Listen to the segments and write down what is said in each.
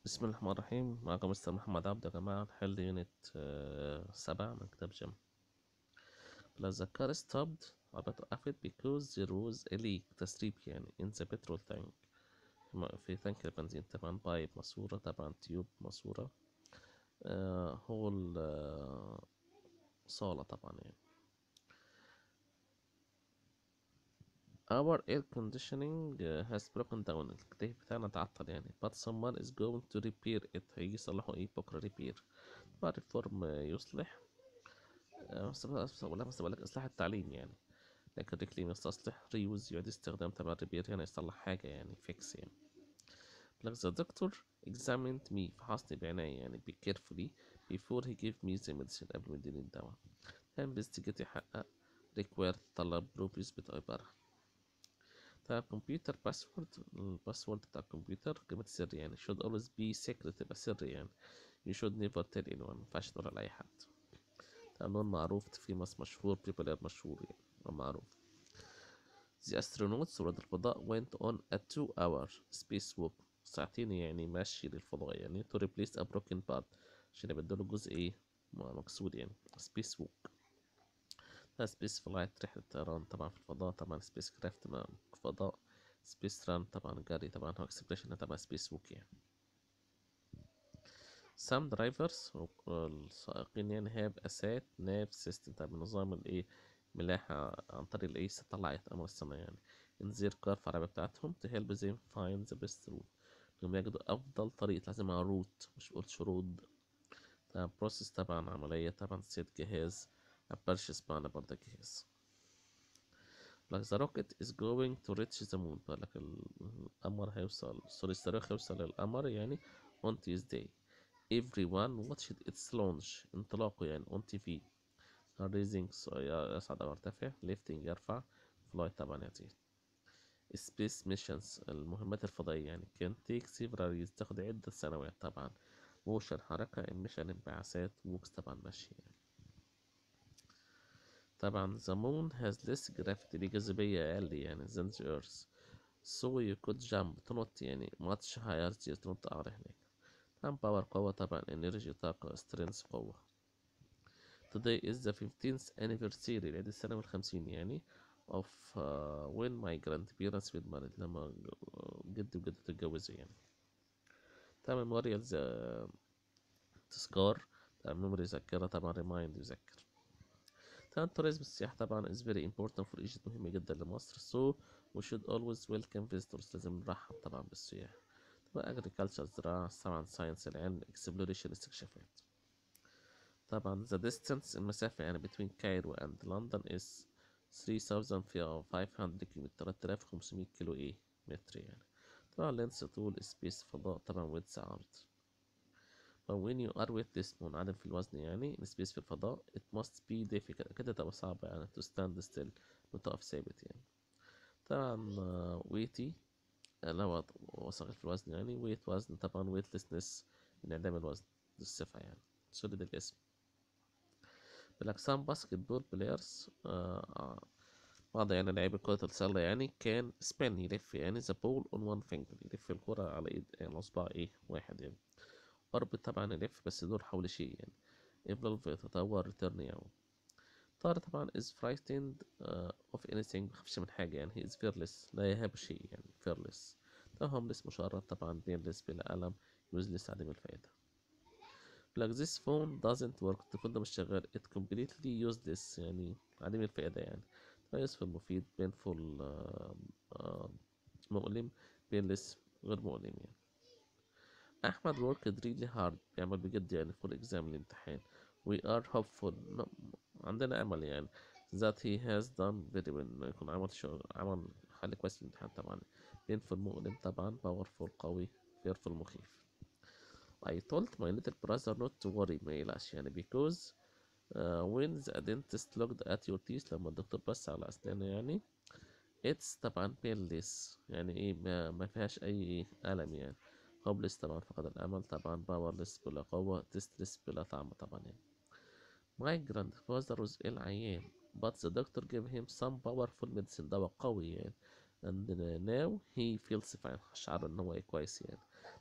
بسم الله الرحمن الرحيم معكم مستر محمد عبد يا جماعة نحل يونت آه، سبعة من كتاب جيم Plus the car stopped عربية وقفت because there was a leak تسريب يعني in the petrol tank م- في تانك البنزين طبعا بايب ماسورة طبعا تيوب ماسورة آه هول آه صالة طبعا يعني Our air conditioning uh, has broken down التكييف بتاعنا اتعطل يعني but someone is going to repair it هيجي يصلحه ايه بكرة repair طبعا reform آه، يصلح آه، بس بس ولا بس بقولك إصلاح التعليم يعني لكن reclaim يستصلح reuse يعيد استخدام طبعا repair يعني يصلح حاجة يعني fix يعني like the doctor examined me فحصني بعناية يعني be carefully before he gave me the medicine قبل ما يديني الدواء investigate يحقق require طلب proof يثبت عبارة بتاع الكمبيوتر باسورد الباسورد بتاع الكمبيوتر كلمة سر يعني should always be secret تبقى سر يعني you should never tell anyone مينفعش تقولها لأي حد بتاع لون معروف famous مشهور people مشهور يعني أو معروف The astronauts رواد الفضاء went on a two hour space walk ساعتين يعني ماشي للفضاء يعني to replace a broken part عشان يبدلوا جزء ايه م- مكسور يعني space walk ده سبيس فلايت رحلة طيران طبعا في الفضاء طبعا سبيس كرافت فضاء سبيس ران طبعا جري طبعا هو اكسبريشن طبعا سبيس ووك يعني some drivers السائقين يعني have a sat nav system طبعا نظام الايه ملاحة عن طريق الايه ساتلايت أمر السماء يعني in their car في العربية بتاعتهم to help them find the best route إنهم يجدوا أفضل طريق لازم روت مش بقول شرود طبعا بروسيس طبعا عملية طبعا سيت جهاز purchase معنى برضه جهاز like the rocket is going to reach the moon بقول لك ال- القمر هيوصل سوري الصاروخ هيوصل للقمر يعني on Tuesday everyone watched its launch انطلاقه يعني on TV raising so يصعد أو يرتفع lifting يرفع fly طبعا يطير space missions المهمات الفضائية يعني can take several years تاخد عدة سنوات طبعا motion حركة emission انبعاثات walks طبعا مشي يعني. طبعا the moon has less gravity ليه جاذبية أقل يعني than the earth so you could jump تنط يعني much higher تقدر تنط أعلى هناك طبعا power قوة طبعا energy طاقة strength قوة today is the 15th anniversary العيد السنوي الخمسين يعني of uh, when my grandparents were married لما جدي وجدتي اتجوزوا يعني طبعا memorial the تذكار طبعا memory ذاكرة طبعا remind يذكر طبعا tourism السياحة طبعا is very important for Egypt مهم جدا لمصر so we should always welcome visitors لازم نرحب طبعا بالسياح طبعا agriculture زراعة طبعا science العلم exploration استكشافات طبعا the distance المسافة يعني between Cairo and London is 3500 كيلومتر 3500 كيلو ايه متر يعني طبعا length طول space فضاء طبعا width عرض But when you are with this منعدم في الوزن يعني in space في الفضاء it must be difficult كده تبقى صعبة يعني to stand still متقف ثابت يعني طبعا آه، weighty اللي هو وثقيل في الوزن يعني weight وزن طبعا weightlessness انعدام الوزن دي الصفة يعني solid الاسم بالأجسام باسكت بول بلايرز بعض يعني لعيبة كرة السلة يعني كان سبين يلف يعني the ball on one finger يلف الكرة على ايد يعني اصبع ايه واحد يعني ضرب طبعا يلف بس يدور حول شيء يعني evolve يتطور return يعني طار طبعا is frightened uh, of anything مخافش من حاجة يعني he is fearless لا يهاب شيء يعني fearless ده homeless مشرد طبعا painless بلا ألم useless عديم الفائدة like this phone doesn't work التليفون ده مش شغال it completely useless يعني عديم الفائدة يعني ده useful مفيد painful uh, uh, مؤلم painless غير مؤلم يعني أحمد worked really hard بيعمل بجد يعني for exam الامتحان we are hopeful ن- عندنا أمل يعني that he has done very well إنه يكون عمل شغل عمل حل كويس في الامتحان طبعا painful مؤلم طبعا powerful قوي fearful مخيف I told my little brother not to worry ما يقلقش يعني because uh, when the dentist looked at your teeth لما الدكتور بص على أسنانه يعني it's طبعا painless يعني ايه ما, ما فيهاش أي ألم يعني hopeless طبعا فقد الأمل طبعا powerless بلا قوة tasteless بلا طعم طبعا يعني my grandfather was ill عيان but the doctor gave him some powerful medicine دواء قوي يعني and now he feels fine شعر ان هو كويس يعني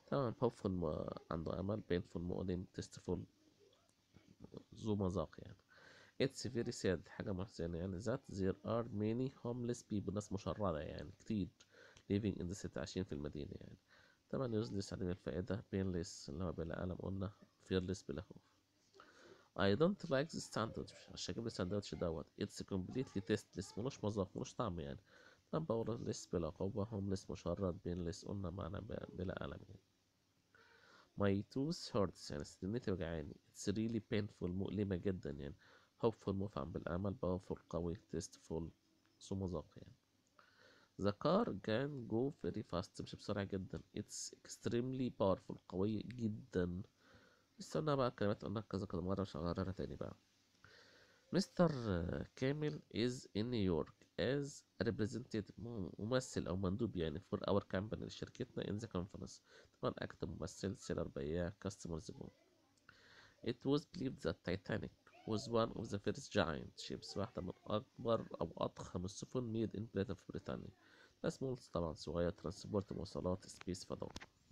تمام hopeful م- عنده أمل painful مؤلم tasteful ذو مذاق يعني It's very sad حاجة محزنة يعني that there are many homeless people ناس مشردة يعني كتير living in the city عايشين في المدينة يعني طبعا useless عديم الفائدة painless اللي هو بلا ألم قلنا fearless بلا خوف I don't like this sandwich عشان أجيب الساندوتش دوت It's completely tasteless ملوش مذاق ملوش طعم يعني طبعا powerless بلا قوة homeless مشرد painless قلنا معنى ب- بلا ألم يعني My tooth hurts يعني سنتي وجعاني It's really painful مؤلمة جدا يعني hopeful مفعم بالأمل powerful قوي tasteful ذو مذاق يعني The car can go very fast تمشي بسرعة جدا It's extremely powerful قوي جدا استنى بقى الكلمات قلنا كذا كذا مرة مش هغيرها تاني بقى مستر كامل is in New York as a representative م- ممثل أو مندوب يعني for our company لشركتنا in the conference طبعا أكتب ممثل سيلر بياع customer زبون It was believed that Titanic was one of the first giant ships واحدة من أكبر أو أضخم السفن made in Britain في بريطانيا اسمه طبعا صغير ترانسبورت مواصلات سبيس فضاء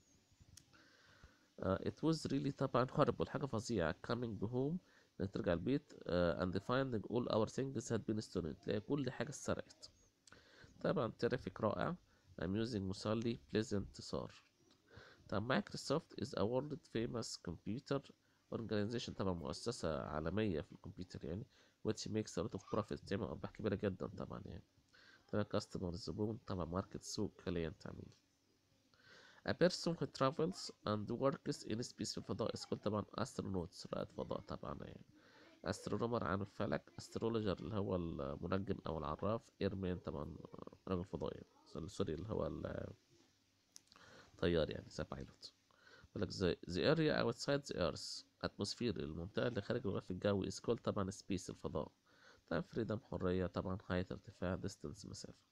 uh, it was really طبعا horrible حاجة فظيعة coming home انك ترجع البيت uh, and finding all our things had been stolen تلاقي كل حاجة اتسرقت طبعا terrific رائع amusing مسلي pleasant صار طبعا مايكروسوفت is a world famous computer organization طبعا مؤسسة عالمية في الكمبيوتر يعني which makes a lot of profit تعمل أرباح كبيرة جدا طبعا يعني طبعا customer الزبون طبعا ماركت سوق client عميل A person who travels and works in space في الفضاء is called طبعا astronauts رائد فضاء طبعا يعني astronomer عن الفلك astrologer اللي هو المنجم أو العراف airman طبعا رجل فضائي سوري اللي هو الطيار يعني زي بايلوت بيقول لك the, the area outside the earth atmosphere المنطقة اللي خارج الغلاف الجوي is called طبعا space الفضاء طبعا freedom حرية طبعا height ارتفاع distance مسافة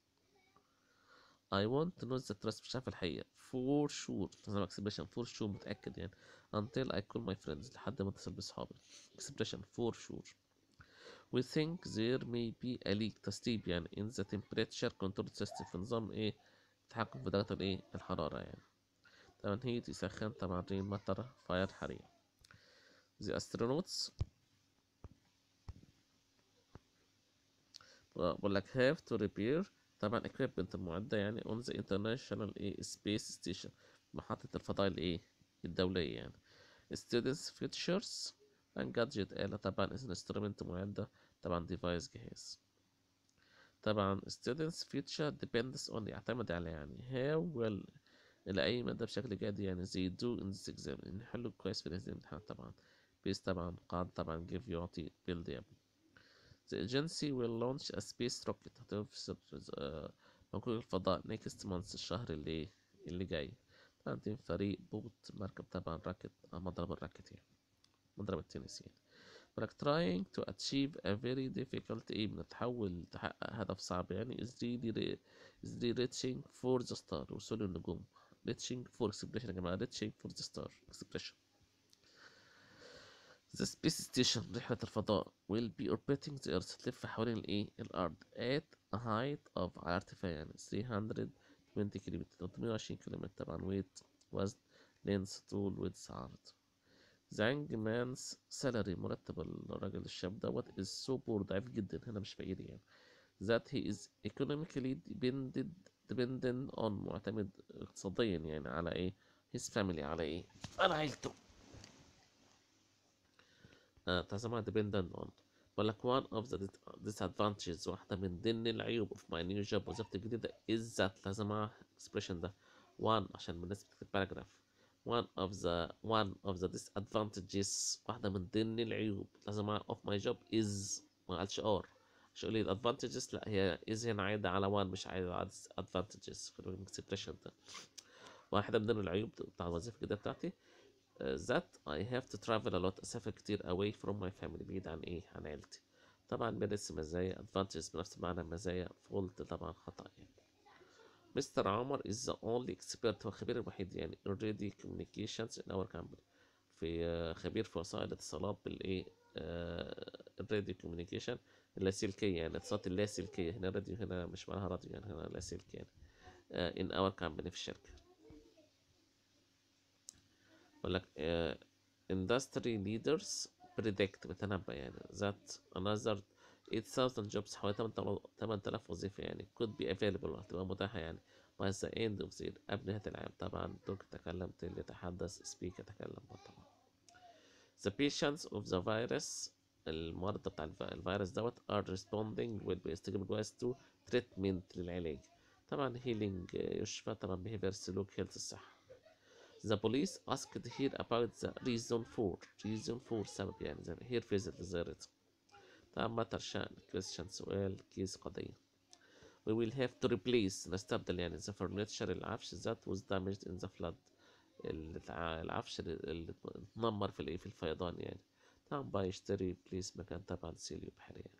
I want to know the truth مش عارف الحقيقة for sure لازم expression for sure متأكد يعني until I call my friends لحد ما اتصل بصحابي expression for sure we think there may be a leak تسريب يعني in the temperature control system في نظام ايه التحكم في درجة الايه الحرارة يعني طبعا هيت يسخن طبعا رين مطر فاير حريق the astronauts بقول لك have to repair طبعا equipment المعدة يعني on the international ايه space station محطة الفضاء الايه الدولية يعني students features and gadget آلة طبعا is an instrument معدة طبعا device جهاز طبعا students future depends on يعتمد على يعني how well إلى أي مدى بشكل جاد يعني they do in this exam إن يحلوا كويس في هذه الامتحان طبعا بيس طبعا قاد طبعا give يعطي build يبني The agency will launch a space rocket هتنفذ آه، مكوك الفضاء next month الشهر اللي اللي جاي طبعا تيم فريق بوت مركب طبعا راكت آه، مضرب الراكت يعني مضرب التنس يعني ولك trying to achieve a very difficult aim تحاول تحقق هدف صعب يعني is really re- is really reaching for the star وصول النجوم reaching for expression يا جماعة reaching for the star expression The space station رحلة الفضاء will be orbiting the earth تلف حوالين الايه الأرض at a height of على ارتفاع يعني 320 كيلومتر 320 كيلومتر طبعا weight وزن length طول width عرض The young man's salary مرتب الراجل الشاب دوت is so poor ضعيف جدا هنا مش فقير يعني that he is economically dependent dependent on معتمد اقتصاديا يعني على ايه his family على ايه على عيلته آه تسمى dependent on بقول لك one of the disadvantages واحدة من ضمن العيوب of my new job وظيفتي الجديدة is that لازم مع expression ده one عشان بالنسبة تكتب paragraph one of the one of the disadvantages واحدة من ضمن العيوب لازم مع of my job is ما قالش or مش يقول لي advantages لا هي is هنا عايدة على one مش عايدة على disadvantages في الاكسبريشن ده واحدة من ضمن العيوب بتاع الوظيفة الجديدة بتاعتي uh, that I have to travel a lot أسافر كتير away from my family بعيد عن إيه عن عيلتي طبعا بنفس مزايا advantages بنفس معنى مزايا fault طبعا خطأ يعني مستر عمر is the only expert هو الخبير الوحيد يعني in radio communications in our company في آه، خبير في وسائل الاتصالات بالايه الراديو كوميونيكيشن اللاسلكية يعني الاتصالات اللاسلكية هنا راديو هنا مش معناها راديو يعني هنا لاسلكي يعني آه، in our company في الشركة بقول لك uh, industry leaders predict بتنبأ يعني that another 8000 jobs حوالي 8000 وظيفة يعني could be available هتبقى متاحة يعني by the end of the year قبل نهاية العام طبعا دوك تكلم تل يتحدث speak يتكلم طبعا the patients of the virus المرضى بتاع الف- الفيروس دوت are responding will بيستجيبوا كويس to treatment للعلاج طبعا healing يشفى طبعا behavior سلوك health الصحة The police asked here about the reason for reason for سبب يعني زي here visit زيارته طبعا matter شأن question سؤال كيس قضية We will have to replace نستبدل يعني the furniture العفش that was damaged in the flood الع- العفش اللي اللي اتنمر في الايه في الفيضان يعني طبعا بقى يشتري بليس مكان طبعا سيليو بحري يعني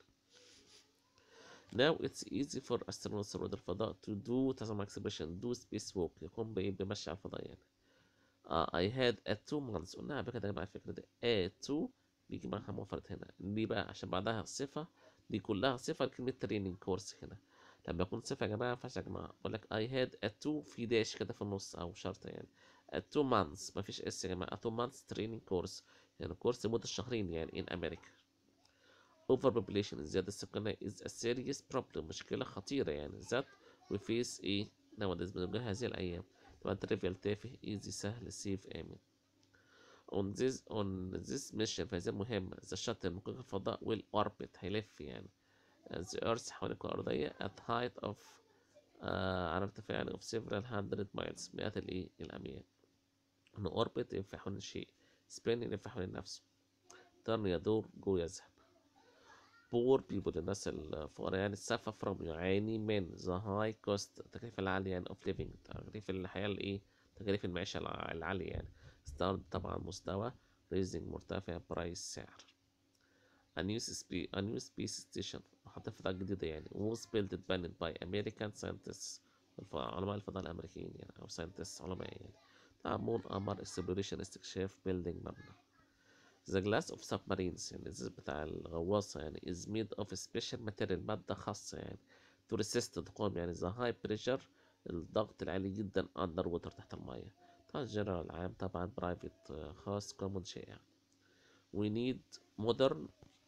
Now it's easy for astronauts رواد الفضاء to do تسمع exhibition do space walk يقوم بإيه بمشي على الفضاء يعني uh, I had a two months قلنا قبل كده يا جماعة الفكرة دي a two بيجي معاها مفرد هنا ليه بقى عشان بعدها صفة دي كلها صفة لكلمة training course هنا لما يكون صفة يا جماعة ما ينفعش يا جماعة بقول لك I had a two في داش كده في النص أو شرطة يعني a two months ما فيش اس يا جماعة a two months training course يعني كورس لمدة شهرين يعني in America overpopulation الزيادة السكانية is a serious problem مشكلة خطيرة يعني that we face ايه nowadays بنواجهها هذه الأيام طبعا trivial تافه easy سهل safe آمن on this on this mission في هذه المهمة the shuttle مكوك الفضاء will orbit هيلف يعني the earth حوالين الكرة الأرضية at height of آه على ارتفاع يعني of several hundred miles مئات الايه الأميال إن orbit يلف حوالين شيء spin يلف حوالين نفسه turn يدور go يذهب poor people الناس الفقراء يعني suffer from يعاني من the high cost التكاليف العالية يعني of living تكاليف الحياة الإيه تكاليف المعيشة الع- العالية يعني standard طبعا مستوى raising مرتفع price سعر a new space a new space station محطة فضاء جديدة يعني was built اتبنت by American scientists الف- علماء الفضاء الأمريكيين يعني أو scientists علماء يعني طبعا مون قمر exploration استكشاف building مبنى The glass of submarines يعني الإزاز بتاع الغواصة يعني is made of special material مادة خاصة يعني to resist تقاوم يعني the high pressure الضغط العالي جدا under water تحت المية طبعا general عام طبعا private آه، خاص common شائع we need modern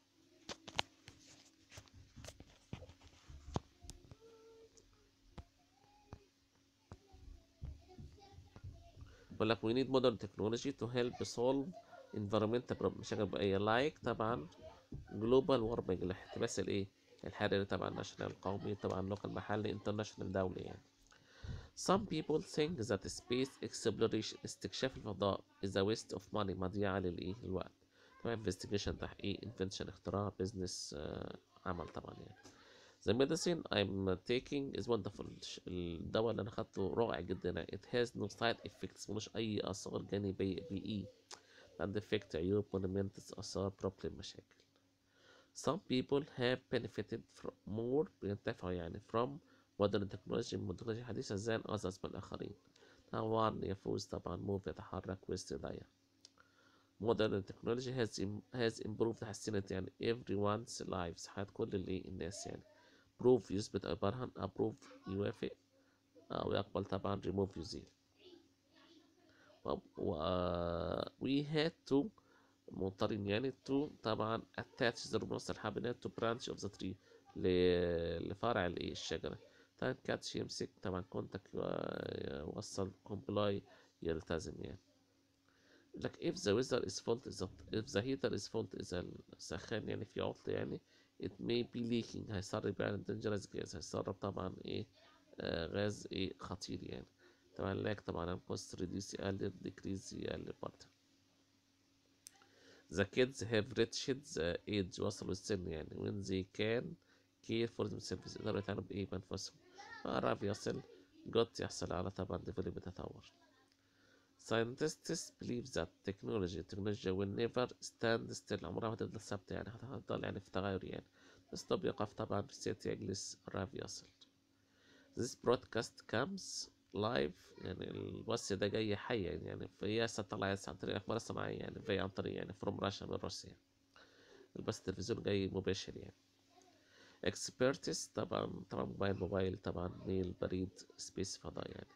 بقول لك we need modern technology to help solve environmental problem مشاكل بيئية like طبعا global warming الاحتباس الايه الحراري طبعا national قومي طبعا local محلي international دولي يعني Some people think that space exploration استكشاف الفضاء is a waste of money مضيعة للإيه للوقت طبعا investigation تحقيق invention اختراع business آه، عمل طبعا يعني The medicine I'm taking is wonderful الش- الدواء اللي أنا خدته رائع جدا it has no side effects ملوش أي آثار جانبية بيئية عند effect عيوب monuments آثار problem مشاكل Some people have benefited from more بينتفعوا يعني from modern technology من التكنولوجيا الحديثة than others من الآخرين طبعا يفوز طبعا move يتحرك وسط ضيق modern technology has im- has improved حسنت يعني everyone's lives حياة كل اللي الناس يعني prove يثبت أو يبرهن approve يوافق أو يقبل طبعا remove يزيل و و we had to مضطرين يعني to طبعا attach the منصة الحبلية to branch of the tree ل- لفرع الايه الشجرة طبعا كاتش يمسك طبعا كونتاكت يوصل comply يلتزم يعني لك if the weather is fault is if the heater is fault إذا السخان يعني في عطل يعني it may be leaking هيسرب يعني dangerous gas هيسرب طبعا ايه آه غاز ايه خطير يعني طبعا لاك طبعا cost reduce يقلل decrease يقلل برضه The kids have reached the age وصلوا السن يعني when they can care for themselves يقدروا يتعاملوا بإيه بأنفسهم فقرب يصل got يحصل على طبعا develop تطور Scientists believe that technology التكنولوجيا will never stand still عمرها ما تفضل ثابتة يعني هتفضل يعني في تغير يعني stop يقف طبعا set يجلس الراب يصل This broadcast comes live يعني البث ده جاي حيا يعني في ساتلايتس عن طريق الأقمار الصناعية يعني في عن طريق يعني from Russia من روسيا البث التلفزيوني جاي مباشر يعني expertise طبعا طبعا موبايل موبايل طبعا ميل بريد سبيس فضاء يعني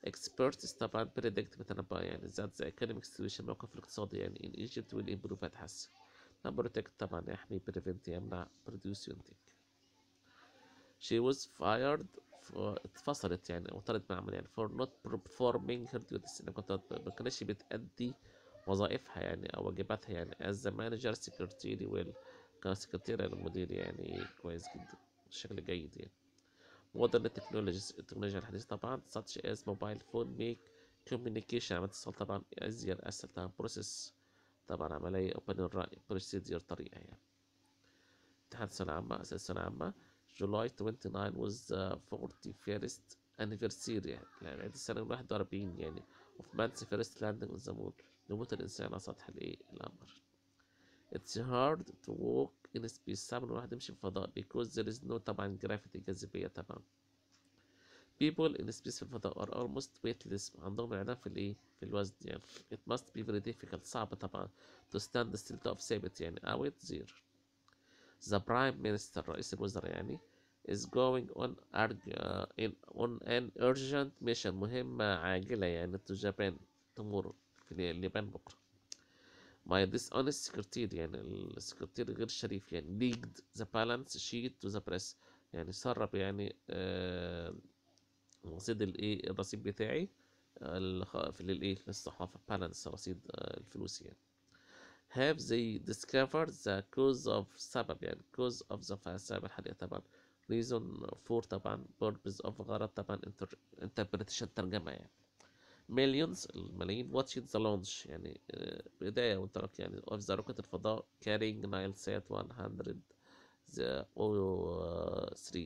experts طبعا predict بتنبأ يعني that the economic situation الموقف الاقتصادي يعني in Egypt will improve هتحسن number protect طبعا يحمي prevent يمنع produce ينتج she was fired for اتفصلت يعني او طردت من العمل يعني for not performing her duties انها كنت ما كانتش بتأدي وظائفها يعني او واجباتها يعني as the manager secretary well كان سكرتيرة للمدير يعني كويس جدا بشكل جيد يعني modern technologies التكنولوجيا الحديثة طبعا such as mobile phone make communication عملية اتصال طبعا أزيد أسهل طبعا process طبعا عملية open الرأي procedure طريقة يعني امتحان الثانوية العامة أسئلة الثانوية العامة July 29 was the 41st anniversary يعني العيد السنة 41 يعني of man's first landing on the moon نموت الإنسان على سطح الإيه القمر It's hard to walk in space صعب إن الواحد يمشي في الفضاء because there is no طبعا gravity جاذبية طبعا people in space في الفضاء are almost weightless عندهم انعدام في الإيه في الوزن يعني it must be very difficult صعب طبعا to stand still تقف ثابت يعني أو there the prime minister رئيس الوزراء يعني is going on arg- uh, in on an urgent mission مهمة عاجلة يعني to Japan tomorrow في اليابان بكرة my dishonest secretary يعني السكرتير غير الشريف يعني leaked the balance sheet to the press يعني سرب يعني آه رصيد الايه الرصيد بتاعي آه، الخ- في الايه للصحافة balance رصيد آه الفلوس يعني have they discovered the cause of سبب يعني cause of the سبب الحريقة طبعا reason for طبعا purpose of غرض طبعا inter- interpretation ترجمة يعني millions الملايين watched the launch يعني آه، بداية وانطلاق يعني of the rocket الفضاء carrying Nilesat 100 the O3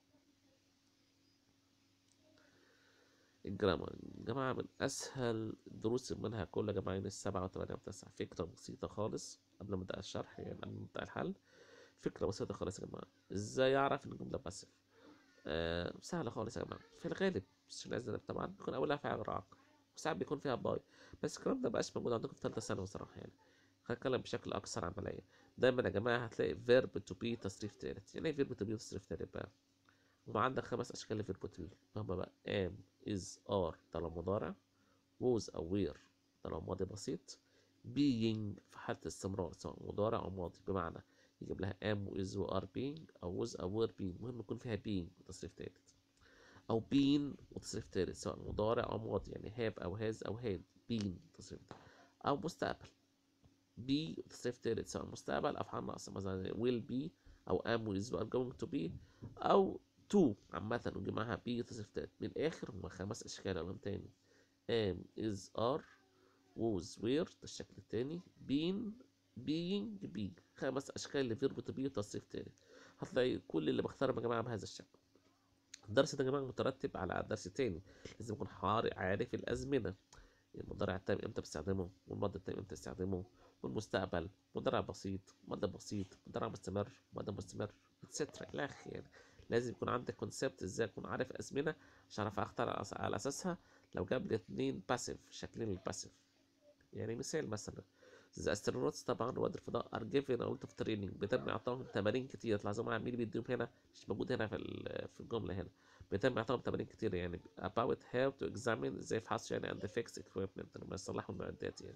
الجرامر جماعة من أسهل دروس المنهج كله يا جماعة من السبعة وثمانية وتسعة فكرة بسيطة خالص قبل ما أبدأ الشرح يعني قبل ما أبدأ الحل فكرة بسيطة خالص يا جماعة إزاي أعرف إن الجملة باسف آه سهلة خالص يا جماعة في الغالب مش لازم طبعا بيكون أولها فعل راق وساعات بيكون فيها باي بس الكلام ده مبقاش موجود عندكم في تالتة ثانوي صراحة يعني هتكلم بشكل أكثر عملية دايما يا جماعة هتلاقي verb to be تصريف تالت يعني إيه verb to be تصريف تالت بقى؟ وعندك خمس أشكال لفيرب to be هما بقى am is are ده لو مضارع was أو were ده لو ماضي بسيط being في حالة استمرار سواء مضارع أو ماضي بمعنى يجيب لها am و is و are being أو was أو were being المهم يكون فيها being وتصريف تالت أو been وتصريف تالت سواء مضارع أو ماضي يعني have أو has أو had been تصريف تالت أو مستقبل be وتصريف تالت سواء مستقبل أفعال ناقصة مثلا will be أو am و is و are going to be أو to عامة وجمعها be تصريف تالت من الآخر هما خمس أشكال أقولهم تاني am is are was were ده الشكل التاني been being be خمس أشكال لفيرب to be تصريف تالت هتلاقي كل اللي بختارهم يا جماعة بهذا الشكل الدرس ده يا جماعة مترتب على درس تاني لازم يكون حار- عارف الأزمنة المضارع التام امتى بستخدمه والماضي التام امتى بستخدمه والمستقبل مضارع بسيط ماضي بسيط مضارع مستمر ماضي مستمر اتسترا الى اخره يعني لازم يكون عندك كونسبت ازاي اكون عارف ازمنه عشان اعرف اختار على أس- على اساسها لو جاب لي اتنين باسيف شكلين الباسيف يعني مثال مثلا ذا استرونوتس طبعا رواد الفضاء ار جيفن اوت اوف تريننج بيتم اعطائهم تمارين كتير تلاحظوا معايا مين بيديهم هنا مش موجود هنا في ال- في الجمله هنا بيتم اعطائهم تمارين كتير يعني about how to examine ازاي يفحصوا يعني and fix equipment لما يصلحوا المعدات يعني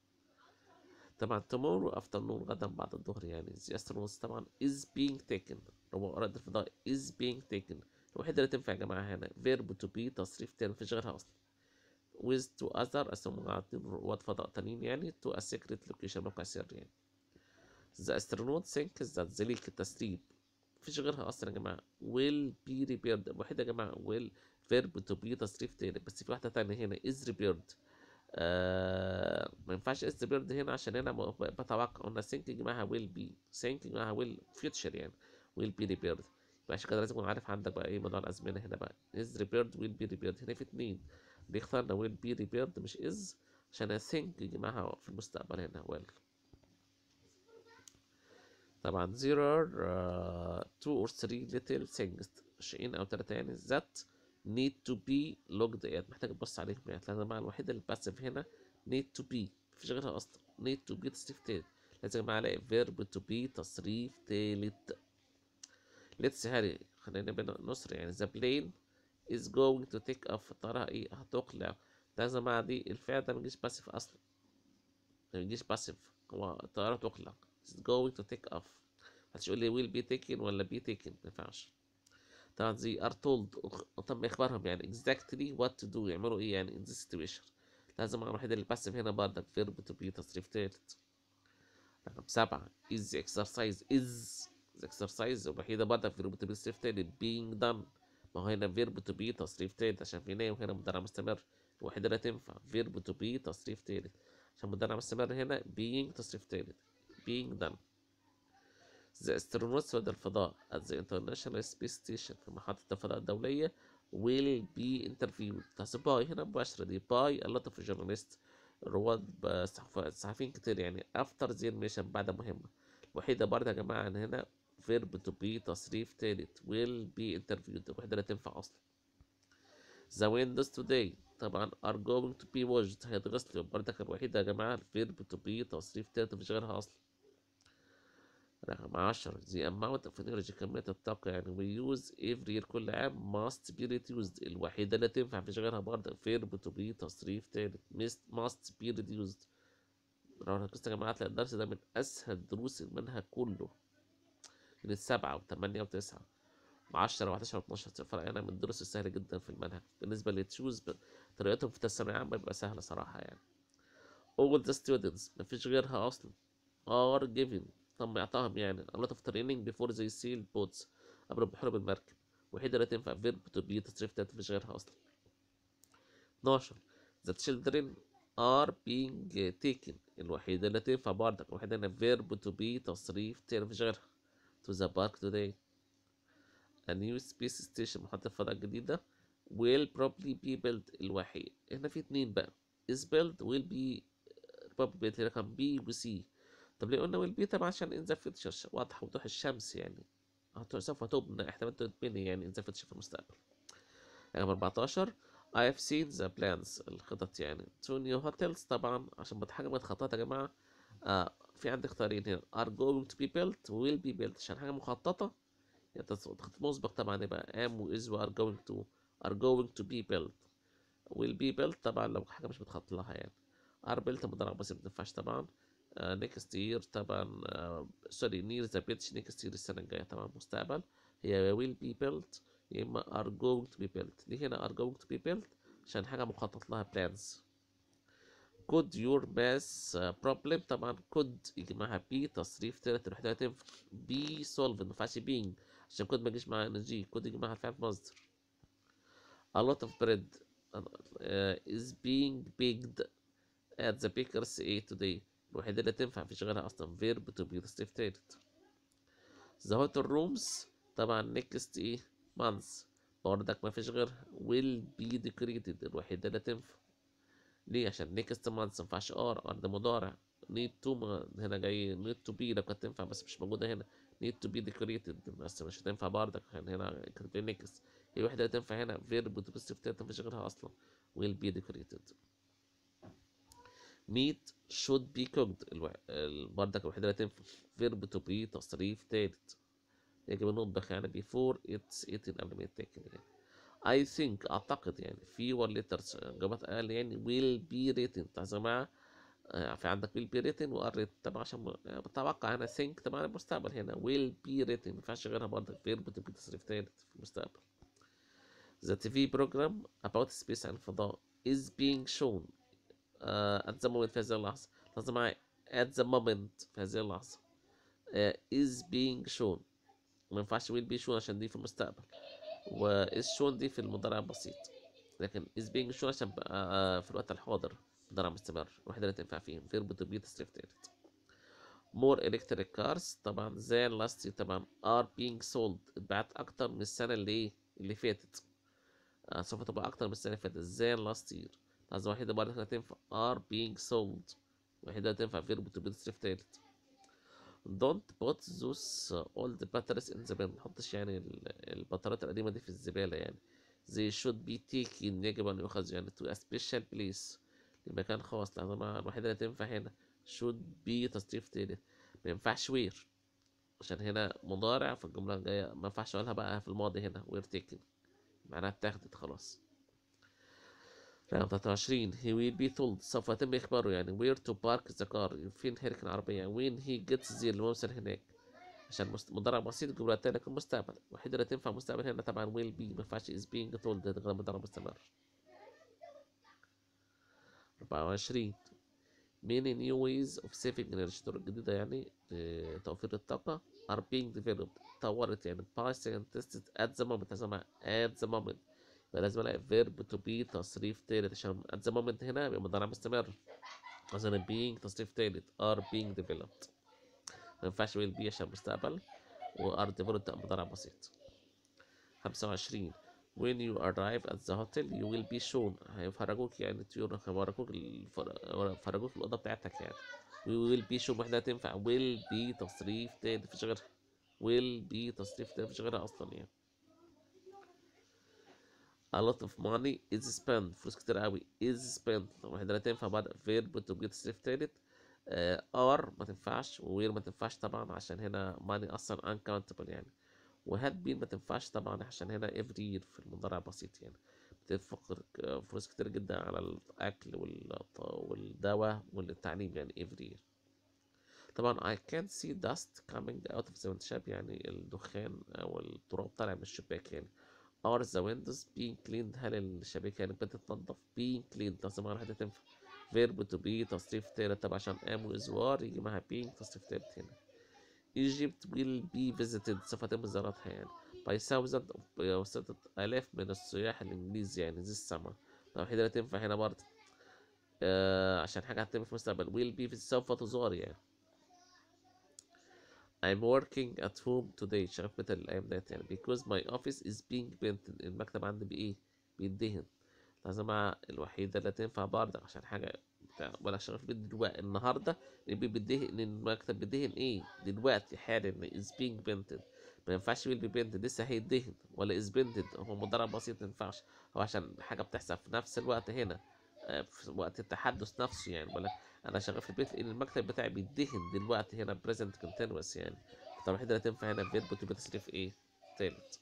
طبعا tomorrow afternoon غدا بعد الظهر يعني the astronauts طبعا is being taken رواد الفضاء is being taken الوحيدة اللي تنفع يا جماعة هنا verb to be تصريف تاني مفيش غيرها أصلا with to other أسموا مع اتنين رواد فضاء تانيين يعني to a secret location موقع سري يعني the astronaut thinks that the leak التسريب مفيش غيرها أصلا يا جماعة will be repaired الوحيدة يا جماعة will verb to be تصريف تاني بس في واحدة تانية هنا is repaired آه ما ينفعش is repaired هنا عشان هنا م- بتوقع قلنا thinking معاها will be thinking معاها will future يعني will be repaired يبقى عشان كده لازم تكون عارف عندك بقى ايه موضوع الأزمنة هنا بقى is repaired will be repaired هنا في اتنين اللي اخترنا will be repaired مش is عشان think يجي معاها في المستقبل هنا will طبعا there are uh, two or three little things شيئين أو تلاتة يعني that need to be looked at محتاج تبص عليهم يعني لأن المعنى الوحيد اللي باسف هنا need to be مفيش غيرها أصلا need to be تصريف تالت لازم يا جماعة ألاقي verb to be تصريف تالت let's هاري خلينا بين نصر يعني the plane is going to take off الطيارة ايه هتقلع ده يا جماعة دي الفعل ده ميجيش باسف أصلا ما بيجيش باسف هو الطيارة تقلع is going to take off هتقول لي will be taken ولا be taken ما ينفعش طبعا زي are told تم إخبارهم يعني exactly what to do يعملوا إيه يعني in this situation لازم الوحيد اللي باسف هنا بردك verb to be تصريف تالت رقم سبعة is the exercise is the exercise الوحيدة بردك verb to be تصريف تالت being done ما هو هنا verb to be تصريف تالت عشان في ناي وهنا مضارع مستمر الوحيدة اللي تنفع verb to be تصريف تالت عشان مضارع مستمر هنا being تصريف تالت being done The astronauts وده الفضاء at the International Space Station في محطة الفضاء الدولية will be interviewed بتحسب باي هنا مباشرة دي باي a lot of journalists رواد صحفيين كتير يعني after their mission بعد مهمة الوحيدة برضه يا جماعة إن هنا verb to be تصريف تالت will be interviewed الوحيدة اللي تنفع أصلا The windows today طبعا are going to be washed هيتغسلوا برضك الوحيدة يا جماعة verb to be تصريف تالت مفيش غيرها أصلا رقم عشرة the amount of energy كمية الطاقة يعني we use every year كل عام must be reduced الوحيدة اللي تنفع مفيش غيرها برضه verb to be تصريف تالت must be reduced لو ركزت يا جماعة هتلاقي الدرس ده من أسهل دروس المنهج كله من سبعة وثمانية وتسعة وعشرة وحداشر واتناشر فرق هنا من الدروس السهلة جدا في المنهج بالنسبة لتشوز طريقتهم في الثانوية العامة بيبقى سهلة صراحة يعني all the students مفيش غيرها أصلا are given تم إعطائهم يعني a lot of training before they sail boats قبل ما يحروا بالمركب وحيدة اللي تنفع verb to be تصريف تالت مفيش غيرها أصلا 12 the children are being taken الوحيدة اللي تنفع بردك الوحيدة هنا verb to be تصريف تالت مفيش غيرها to the park today a new space station محطة فضاء جديدة will probably be built الوحيد هنا في اتنين بقى is built will be probably رقم B و C طب ليه قلنا will be طبعا عشان in the future واضح وضوح الشمس يعني هت- سوف تبنى احتمال تتبني يعني in the future في المستقبل رقم 14 I have seen the plans الخطط يعني to new hotels طبعا عشان بتحاجة من الخطط يا جماعة آه في عندك اختيارين هنا are going to be built و will be built عشان حاجة مخططة يعني تخطيط مسبق طبعا يبقى am و is و are going to are going to be built will be built طبعا لو حاجة مش بتخطط لها يعني are built مضارع بسيط متنفعش طبعا آه next year طبعا آه sorry near the beach next year السنة الجاية طبعا مستقبل هي will be built يا إما are going to be built ليه هنا are going to be built عشان حاجة مخطط لها plans could your math problem طبعا could يجي معاها be تصريف تالت الوحدة هتنفع be solved مينفعش being عشان could ميجيش معاها energy could يجي معاها الفعل مصدر a lot of bread uh, is being baked at the baker's a today الوحيدة اللي تنفع مفيش غيرها أصلا verb to be تصريف تالت the hotel rooms طبعا next ايه months بردك مفيش غيرها will be decorated الوحيدة اللي تنفع ليه عشان next months مينفعش ار ار ده مضارع need to ما هنا جاي need to be لو كانت تنفع بس مش موجودة هنا need to be decorated بس مش هتنفع بردك عشان هنا كانت next هي الوحدة اللي تنفع هنا verb to be تصريف تالت مفيش غيرها أصلا will be decorated meat should be cooked الو... ال- بردك الوحيدة اللي تنفع verb to be تصريف تالت يجب أن نطبخ يعني before it's eaten قبل ما يتاكل يعني I think أعتقد يعني fewer letters إجابات أقل يعني will be written طيب يا جماعة آه، في عندك will be written و are written طبعا عشان م- آه، بتوقع هنا think طبعا المستقبل هنا will be written ما ينفعش غيرها برضه verb to be تصريف تالت في المستقبل The TV program about space عن الفضاء is being shown uh, at the moment في هذه اللحظة لازم معايا at the moment في هذه اللحظة uh, is being shown ما ينفعش will be shown عشان دي في المستقبل و is shown دي في المضارع البسيط لكن is being shown عشان بقى آه، في الوقت الحاضر مضارع مستمر الوحيدة اللي تنفع فيهم verb to be تصريف تالت more electric cars طبعا than last year طبعا are being sold اتباعت أكتر من السنة اللي إيه اللي فاتت آه، سوف تبقى أكتر من السنة اللي فاتت than last year لازم واحدة برضه هنا تنفع are being sold واحدة تنفع verb to be تصريف تالت don't put those uh, old batteries in the bin متحطش يعني ال- البطاريات القديمة دي في الزبالة يعني they should be taken يجب أن يؤخذ يعني to a special place لمكان خاص لأن طبعاً الوحيدة اللي تنفع هنا should be تصريف تالت ما ينفعش where عشان هنا مضارع في الجملة الجاية ما ينفعش أقولها بقى في الماضي هنا we're taken معناها اتاخدت خلاص رقم 23 he will be told سوف يتم إخباره يعني where to park the car فين هيركن العربية when he gets there لما يوصل هناك عشان مست- مضارع بسيط الجملة التالية لكن المستقبل الوحيدة اللي تنفع مستقبل هنا طبعا will be ما ينفعش is being told ده غير مضارع مستمر 24 many new ways of saving energy طرق جديدة يعني لتوفير الطاقة are being developed طورت يعني by scientists at the moment لازم at the moment يبقى لازم الاقي verb to be تصريف تالت عشان at the moment هنا يبقى مضارع مستمر عشان being تصريف تالت are being developed ما ينفعش will be عشان مستقبل و are developed تبقى مضارع بسيط 25 when you arrive at the hotel you will be shown هيفرجوك يعني الطيور هيفرجوك الفر- هيفرجوك الأوضة بتاعتك يعني we will be shown واحدة تنفع will be تصريف تاني مفيش غيرها will be تصريف تاني مفيش غيرها أصلا يعني a lot of money is spent فلوس كتير قوي is spent واحدة لا تنفع بعد verb to be تصريف تالت آه are ما تنفعش و where ما تنفعش طبعا عشان هنا money أصلا uncountable يعني وهاد بين ما تنفعش طبعا عشان هنا every year في المضارع بسيط يعني بتنفق آه، فلوس كتير جدا على الأكل والط- والدواء والتعليم يعني every year طبعا I can see dust coming out of the window يعني الدخان أو التراب طالع من الشباك يعني are the windows being cleaned هل الشبابيك يعني بتتنضف being cleaned لازم على حاجة تنفع verb to be تصريف تالت طبعا عشان am وإزوار يجي معاها being تصريف تالت هنا Egypt will be visited سوف يتم زيارتها يعني by thousand of بواسطة آلاف من السياح الإنجليز يعني ذي السما الوحيدة اللي تنفع هنا برضه آه عشان حاجة هتتم في المستقبل will be في سوف تزار يعني I'm working at home today شغال في بيت الأيام ديت يعني because my office is being painted المكتب عندي بإيه؟ بيدهن لازم الوحيدة اللي تنفع برضه عشان حاجة بتاع ولا شغال في البيت دلوقتي النهاردة اللي بيدهن المكتب بيدهن إيه؟ دلوقتي حالا is being painted ما ينفعش will be painted لسه هيدهن ولا is painted هو مضارع بسيط ما ينفعش هو عشان حاجة بتحصل في نفس الوقت هنا آه، في وقت التحدث نفسه يعني ولا انا شغال في البيت لان المكتب بتاعي بيدهن دلوقتي هنا present continuous يعني طب الوحيدة اللي تنفع هنا verb تبقى تصريف ايه تالت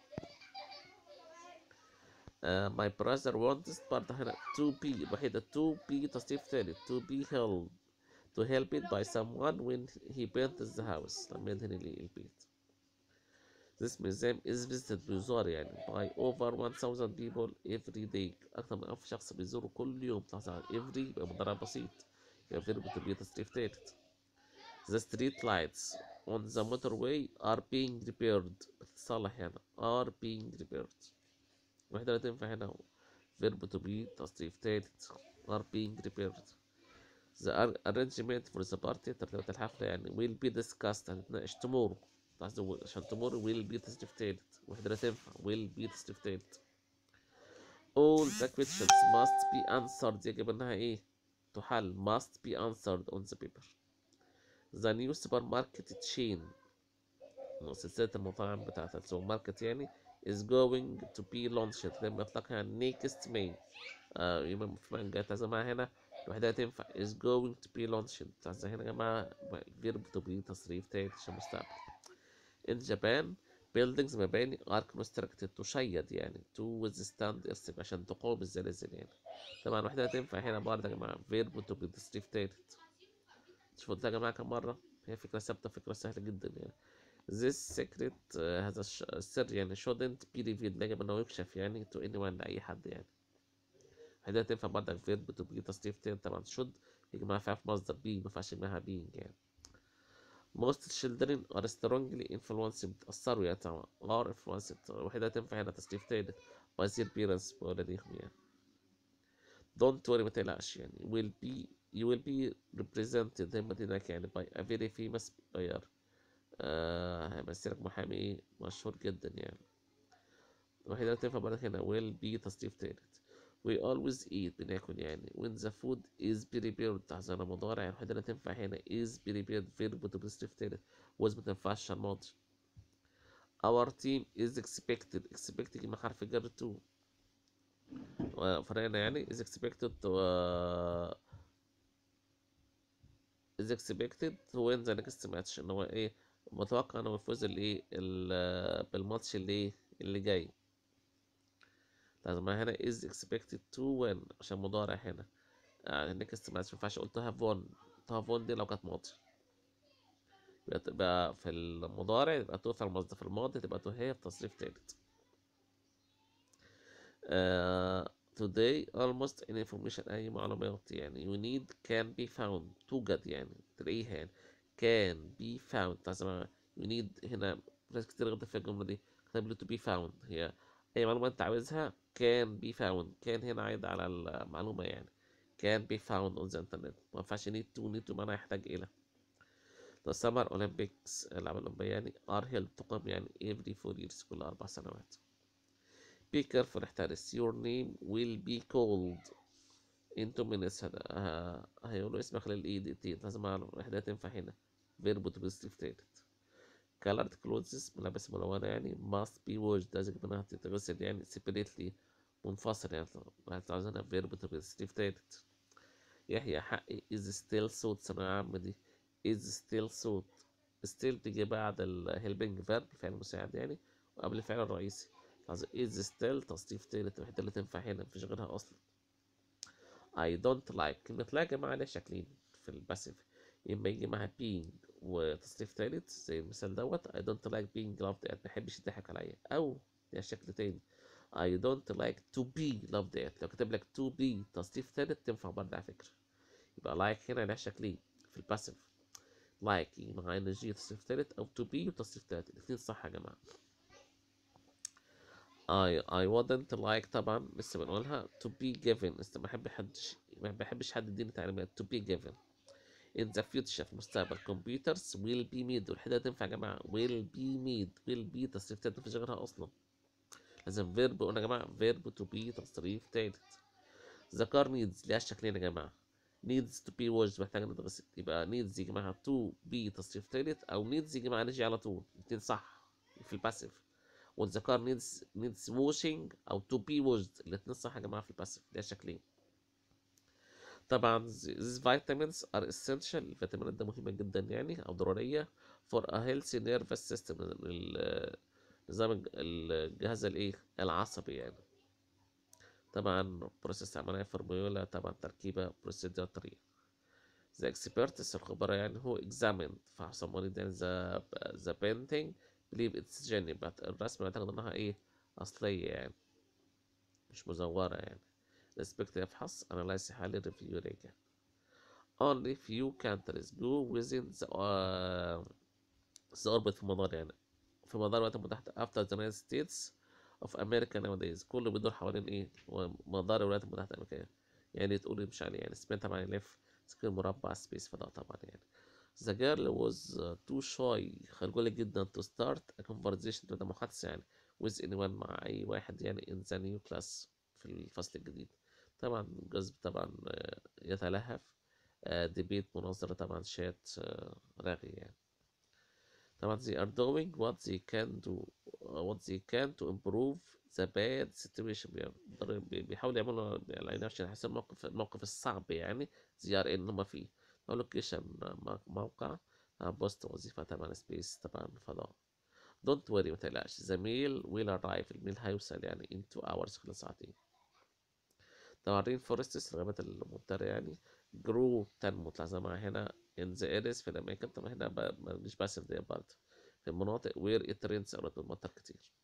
آه my brother wants برضه هنا to be الوحيدة to be تصريف تالت to be held to help it by someone when he paints the house لما يدهن لي البيت This museum is visited بيزار يعني by over 1000 people every day أكثر من 1000 شخص بيزوروا كل يوم تلاحظ على every يبقى مضارع بسيط يبقى verb to be تصريف تالت The street lights on the motorway are being repaired بتتصلح يعني are being repaired الوحدة اللي تنفع هنا verb to be تصريف تالت are being repaired The ar- arrangement for the party ترتيبات الحفلة يعني will be discussed هنتناقش tomorrow لاحظوا عشان tomorrow will be تصريف تالت الوحدة اللي تنفع will be تصريف تالت all the questions must be answered يجب انها ايه تحل must be answered on the paper the new supermarket chain سلسلة المطاعم بتاعت السوبر ماركت يعني is going to be launched لما يطلقها next May آه يبقى في مانجا معاها هنا الوحدة تنفع is going to be launched تعزى هنا يا جماعة verb to be تصريف تالت عشان مستقبل in Japan buildings مباني are constructed تشيد يعني to withstand earthquake عشان تقاوم الزلازل يعني طبعا الوحدة تنفع هنا برضه يا جماعة verb to be تصريف تالت شوفوا قلتها يا جماعة كم مرة هي فكرة ثابتة فكرة سهلة جدا يعني this secret آه، هذا الش- السر يعني shouldn't be revealed يجب انه يكشف يعني to anyone لأي حد يعني هذا تنفع برضك verb to be تصريف تاني طبعا should يجي معاها فيها في مصدر be مينفعش معاها being يعني most children are strongly influenced بتأثروا يعني طبعا are influenced وحدة تنفع هنا تصريف تالت by their parents بوالديهم يعني don't worry ما تقلقش يعني will be you will be represented هم هناك يعني by a very famous lawyer آه هيمثلك محامي إيه؟ مشهور جدا يعني الوحيدة اللي تنفع برضك هنا will be تصريف تالت we always eat بناكل يعني when the food is prepared تحت مضارع الوحيدة اللي تنفع هنا is prepared verb تصريف تالت was ما تنفعش على الماضي our team is expected expected من حرف جر to فرقنا يعني is expected to uh, is expected to win the next match ان هو ايه متوقع انه يفوز الايه ال- بالماتش اللي ايه اللي جاي لازم هنا is expected to win عشان مضارع هنا يعني next ما ينفعش اقول to have won to have won دي لو كانت ماضي يبقى تبقى في المضارع يبقى to في المصدر في الماضي تبقى to have تصريف تالت آه today almost any information أي معلومات يعني you need can be found توجد يعني تلاقيها يعني can be found لازم you need هنا ناس كتير غلطت في الجملة دي كتب لي to be found هي أي معلومة أنت عاوزها can be found can هنا عايد على المعلومة يعني can be found on the internet ما ينفعش need to need to معناها يحتاج إلى The Summer Olympics الألعاب الأولمبية يعني are held تقام يعني every four years كل أربع سنوات Be careful احترس Your name will be called in two minutes هذا ه- هيقولوا اسمك خلال ايه دقيقتين لازم اعرف واحدة تنفع هنا verb to be تالت colored clothes ملابس ملونة يعني must be washed لازم انها تتغسل يعني separately منفصل يعني واحد عاوزينها verb to be تالت يحيى حقي is still suit ثانوية عامة دي is still suit still تيجي بعد ال helping verb الفعل المساعد يعني وقبل الفعل الرئيسي قصدي is still تصريف تالت الوحيدة اللي تنفع هنا مفيش غيرها أصلا I don't like كلمة لا يا جماعة ليها شكلين في الباسيف إما يجي معاها being وتصريف تالت زي المثال دوت I don't like being loved at محبش يضحك عليا أو ليها شكل تاني I don't like to be loved at لو كتب لك to be تصريف تالت تنفع برضه على فكرة يبقى like هنا ليها شكلين في الباسيف like يجي مع ing تصريف تالت أو to be وتصريف تالت الاتنين صح يا جماعة I I wouldn't like طبعا لسه بنقولها to be given لسه ما بحب حدش ما بحبش حد يديني تعليمات to be given in the future في المستقبل computers will be made والحدة تنفع يا جماعة will be made will be تصريف تالت مفيش غيرها أصلا لازم verb قلنا يا جماعة verb to be تصريف تالت the car needs ليها شكلين يا جماعة needs to be washed محتاجة نتغسل يبقى needs يجي معاها to be تصريف تالت أو needs يجي معاها نجي على طول الاتنين صح في الباسيف والذكر needs needs washing أو to be washed الاتنين صح يا جماعة في الباسيف ليها شكلين طبعا these vitamins are essential الفيتامينات ده مهمة جدا يعني أو ضرورية for a healthy nervous system ال- نظام الج- الجهاز الإيه العصبي يعني طبعا بروسيس عملية فورمولا طبعا تركيبة بروسيدر طريقة the experts الخبراء يعني هو examined فحص المريض يعني the the painting believe it's genuine بعت- الرسمة يعتقد انها ايه اصلية يعني مش مزورة يعني respect يفحص analyze يحلل review يراجع only few countries go within the uh, the orbit في مدار يعني في مدار الولايات المتحدة after the United States of America nowadays كله بيدور حوالين ايه مدار الولايات المتحدة الأمريكية يعني تقول يمشي عليه يعني سبين طبعا يلف سكين مربع سبيس فضاء طبعا يعني The girl was uh, too shy خجولة جدا to start a conversation تبدأ محادثة يعني with anyone مع أي واحد يعني in the new class في الفصل الجديد طبعا جذب طبعا آه، يتلهف ديبيت مناظرة طبعا شات آه، رغي يعني طبعا they are doing what they can do what they can to improve the bad situation بيقدروا- بي- بيحاولوا يعملوا يعني عشان يحسن الموقف الموقف الصعب يعني they are in هما فيه لوكيشن موقع بوست وظيفة طبعا سبيس طبعا فضاء دونت وري ما تقلقش ذا ميل ويل ارايف الميل هيوصل يعني in two hours خلال ساعتين طبعا رين فورستس الغابات الممطرة يعني جرو تنمو تلاحظها معاها هنا in the areas في الأماكن طبعا هنا ب- ب- مش بس دي برضه في المناطق where it rains أو بتمطر كتير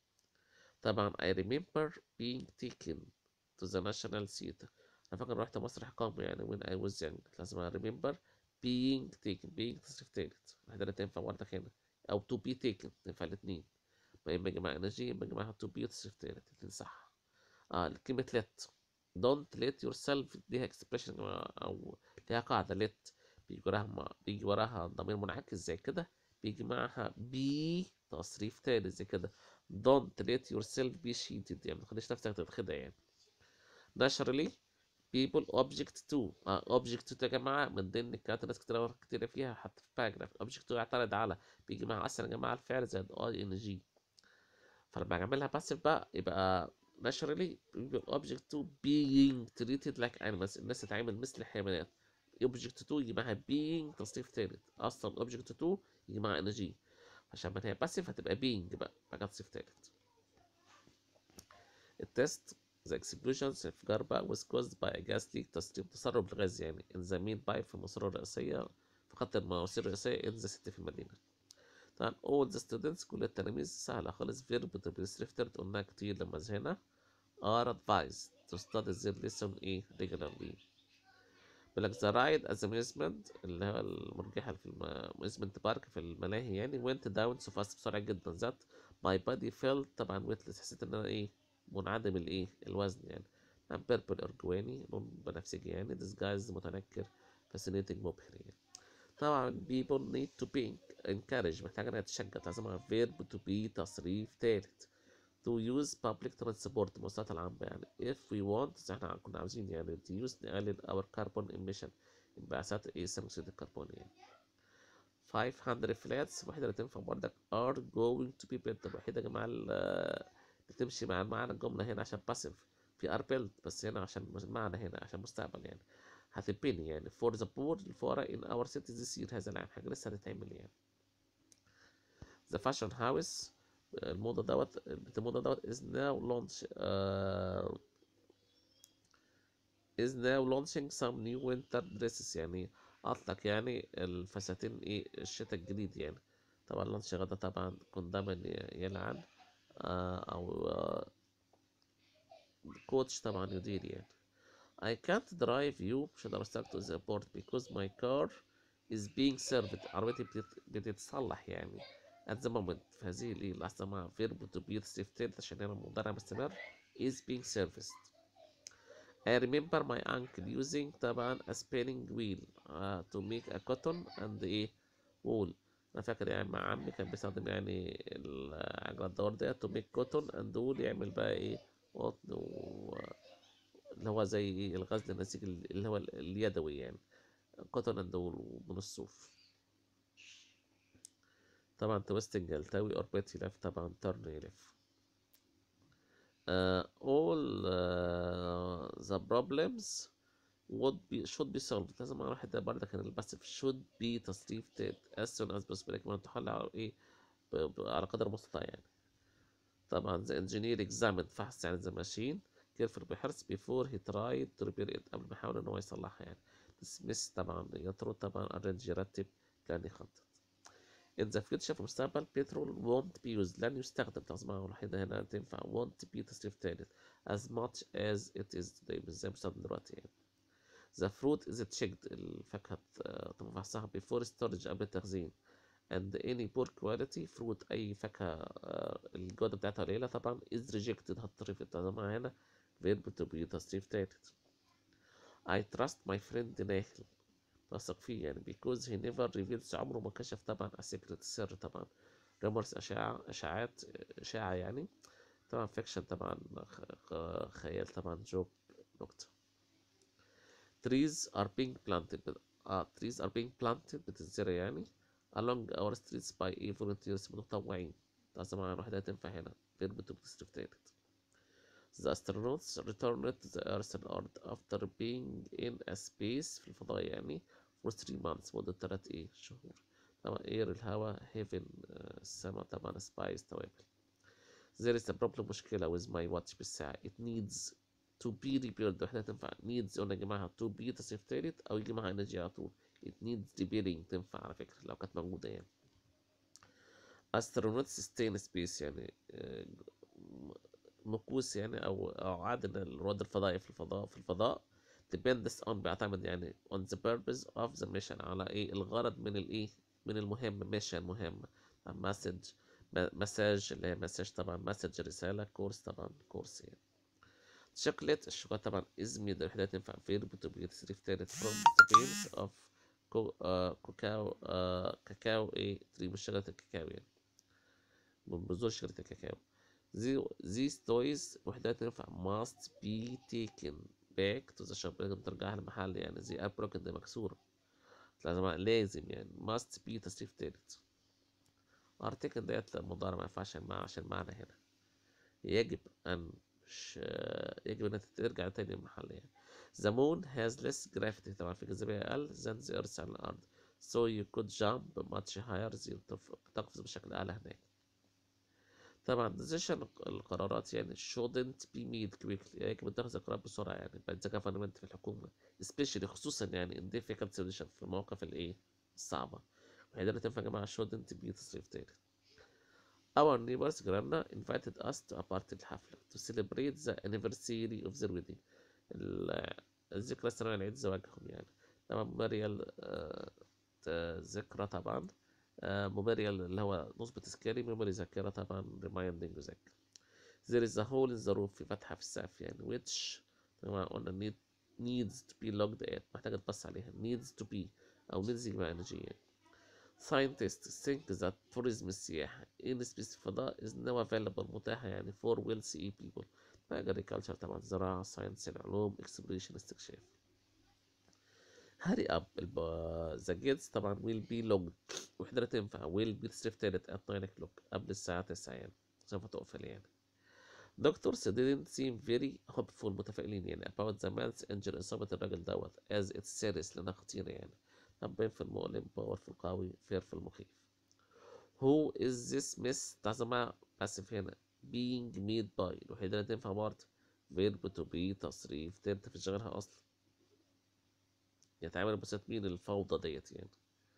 طبعا I remember being taken to the national theater أنا فاكر رحت مسرح قومي يعني when I was young لازم I remember being taken being تصريف تالت الوحيدة اللي تنفع برضك هنا أو to be taken تنفع الاتنين ما إما يجي معاها energy إما يجي معاها to be تصريف تالت الاتنين صح اه كلمة let don't let yourself ليها expression يا جماعة أو ليها قاعدة let بيجي وراها بيجي وراها ضمير منعكس زي كده بيجي معاها be تصريف تالت زي كده don't let yourself be cheated يعني ما تخليش نفسك تتخدع يعني naturally people object to آه object to يا جماعة من ضمن الكلمات ناس كتير كتير فيها حتى في paragraph object to يعترض على بيجي معاها أصلا يا جماعة الفعل زائد اي ان جي فلما أعملها passive بقى يبقى naturally people object to being treated like animals الناس تتعامل مثل الحيوانات object to يجي معاها being تصريف تالت أصلا object to يجي معاها ان جي عشان ما هي passive هتبقى being بقى بقى تصريف تالت التست the explosion انفجار بقى was caused by a gas leak تسريب تسرب الغاز يعني in the main pipe في الماسورة الرئيسية في خط المواسير الرئيسية in the city في المدينة طبعا all the students كل التلاميذ سهلة خالص verb to be restricted قلناها كتير لما هنا are advised to study their lesson ايه regularly بيقول لك the ride as amusement اللي هو المرجحة في amusement park في الملاهي يعني went down so fast بسرعة جدا that my body felt طبعا weightless حسيت ان انا ايه منعدم الايه الوزن يعني purple ارجواني لون بنفسجي يعني disguised متنكر fascinating مبهر يعني طبعا people need to be encouraged محتاجة انها تشجع لازم verb to be تصريف تالت to use public transport المواصلات العامة يعني if we want احنا كنا عاوزين يعني to use نقلل our carbon emission انبعاثات ايه ثاني اكسيد الكربون يعني 500 flats وحدة اللي تنفع بردك are going to be built الوحيدة يا جماعة اللي بتمشي مع معنى الجملة هنا عشان passive في are built بس هنا عشان المعنى هنا عشان مستقبل يعني هتبني يعني for the poor الفقراء in our city this year هذا العام حاجة لسه هتتعمل يعني the fashion house الموضة دوت بيت الموضة دوت is now launch uh, is now launching some new winter dresses يعني أطلق يعني الفساتين إيه الشتاء الجديد يعني طبعا لانش غدا طبعا كنت دايما يلعن آه أو آه كوتش طبعا يدير يعني I can't drive you مش هقدر أستخدم to the airport because my car is being served عربيتي بتت... بتتصلح يعني at the moment في هذه اللحظة مع verb to be received عشان هنا مضارع مستمر is being serviced I remember my uncle using طبعا a spinning wheel uh, to make a cotton and a wool أنا فاكر يعني مع عمي كان بيستخدم يعني العجلة الدور ديت to make cotton and wool يعمل بقى ايه قطن و اللي هو زي الغزل النسيج اللي هو اليدوي يعني قطن and wool من الصوف طبعا تويستنج يلتوي اوربت يلف طبعا ترن يلف uh, all uh, the problems would be should be solved لازم واحد ده برضه كان الباسف should be تصريف as soon as possible كمان تحل على ايه على قدر المستطاع يعني طبعا the engineer examined فحص يعني the machine careful بحرص before he tried to repair it قبل ما يحاول ان هو يصلحها يعني dismiss طبعا يطرد طبعا arrange يرتب كان يخطط in the future في المستقبل petrol won't be used لن يستخدم تصميمها الوحيدة هنا تنفع won't be تصريف تالت as much as it is today مش زي مستخدم دلوقتي يعني the fruit is checked الفاكهة تم فحصها before storage قبل التخزين and any poor quality fruit أي فاكهة الجودة بتاعتها قليلة طبعا is rejected هتصريف التصميم هنا verb to be تصريف تالت I trust my friend ناهل بثق فيه يعني because he never reveals عمره ما كشف طبعا السكرت السر طبعا rumors أشاعة أشاعات إشاعة يعني طبعا fiction طبعا خيال طبعا جوب نكتة trees are being planted آه trees are being planted بتتزرع يعني along our streets by a volunteers متطوعين طبعا الوحدة تنفع هنا verb to be تالت The astronauts returned to the Earth and Earth after being in a space في الفضاء يعني for three months مدة تلات ايه شهور طبعا اير الهواء heaven السماء طبعا سبايس توابل there is a problem مشكلة with my watch بالساعة it needs to be repaired وحدة تنفع needs قلنا يا جماعة to be تصريف تالت أو يجي معاها energy على طول it needs repairing تنفع على فكرة لو كانت موجودة يعني astronauts stay in space يعني مكوس يعني أو أو عادة الرواد الفضائي في الفضاء في الفضاء depends on بيعتمد يعني on the purpose of the mission على ايه الغرض من الايه من المهم mission مهمة مسج مساج اللي هي مساج طبعا مسج رسالة كورس طبعا كورس يعني شوكولات الشوكولاتة طبعا is made الوحدات تنفع فيرب تبقى تصريف تالت from the beans of كوكاو كاكاو ايه تري من شجرة الكاكاو يعني من بذور شجرة الكاكاو these toys وحدات تنفع must be taken back to the shop لازم ترجعها للمحل يعني زي are broken دي مكسورة لازم لازم يعني must be تصريف تالت article ديت المضارع ما ينفعش مع عشان معنى هنا يجب أن ش... يجب أن ترجع تاني للمحل يعني the moon has less gravity طبعا في جاذبية أقل than the earth على الأرض so you could jump much higher تقفز بشكل أعلى هناك طبعا decision القرارات يعني shouldn't be made quickly يعني يجب أن تتخذ القرار بسرعة يعني by the government في الحكومة especially خصوصا يعني in difficult situation في المواقف الإيه الصعبة وهي تنفع يا جماعة shouldn't be تصريف تاني Our neighbors جيراننا invited us to a party الحفلة to celebrate the anniversary of their wedding ال- الذكرى السنوية لعيد زواجهم يعني طبعا ميموريال ذكرى طبعا ميموريال اللي هو نصب تذكاري ميموري ذاكرة طبعا ريمايندنج ذاكرة there is a hole in the roof في فتحة في السقف يعني which طبعا قلنا need needs to be looked at محتاجة تبص عليها needs to be أو needs يبقى energy يعني scientists think that tourism السياحة in space الفضاء is now available متاحة يعني for wealthy people agriculture طبعا زراعة science العلوم exploration استكشاف hurry up الب- the gates طبعا will be locked وحدة تنفع will be تصريف تالت at 9 o'clock قبل الساعة 9 يعني سوف تقفل يعني Doctors didn't seem very hopeful متفائلين يعني about the man's injury إصابة الراجل دوت as it's serious لأنها خطيرة يعني طب في المؤلم powerful قوي fearful مخيف Who is this miss تعزم باسف هنا being made by الوحيدة اللي تنفع برضه verb to be تصريف تالت مفيش غيرها أصلا يتعامل بصيغة مين الفوضى ديت يعني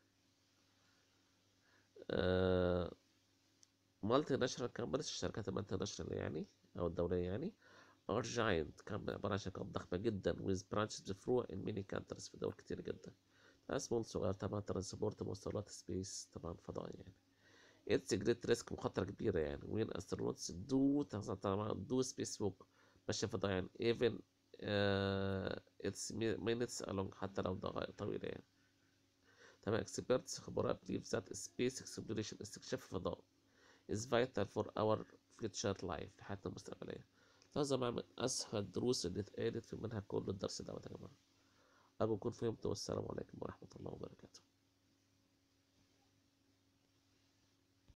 آه مالتي ناشونال كامبانيز الشركات المالتي ناشونال يعني أو الدولية يعني are giant كامباني عبارة عن شركات ضخمة جدا with branches بفروع in many countries في دول كتير جدا سمول صغير طبعا ترانسبورت مواصلات سبيس طبعا فضاء يعني اتس جريت ريسك مخاطرة كبيرة يعني وين astronauts do طبعا do space walk ماشية فضاء يعني even uh, it's minutes along حتى لو دقائق طويلة يعني تمام experts خبراء believe that space exploration استكشاف الفضاء is vital for our future life لحياتنا المستقبلية هذا مع من أسهل الدروس اللي اتقالت في المنهج كله الدرس دوت يا جماعة أرجو أكون فهمت والسلام عليكم ورحمة الله وبركاته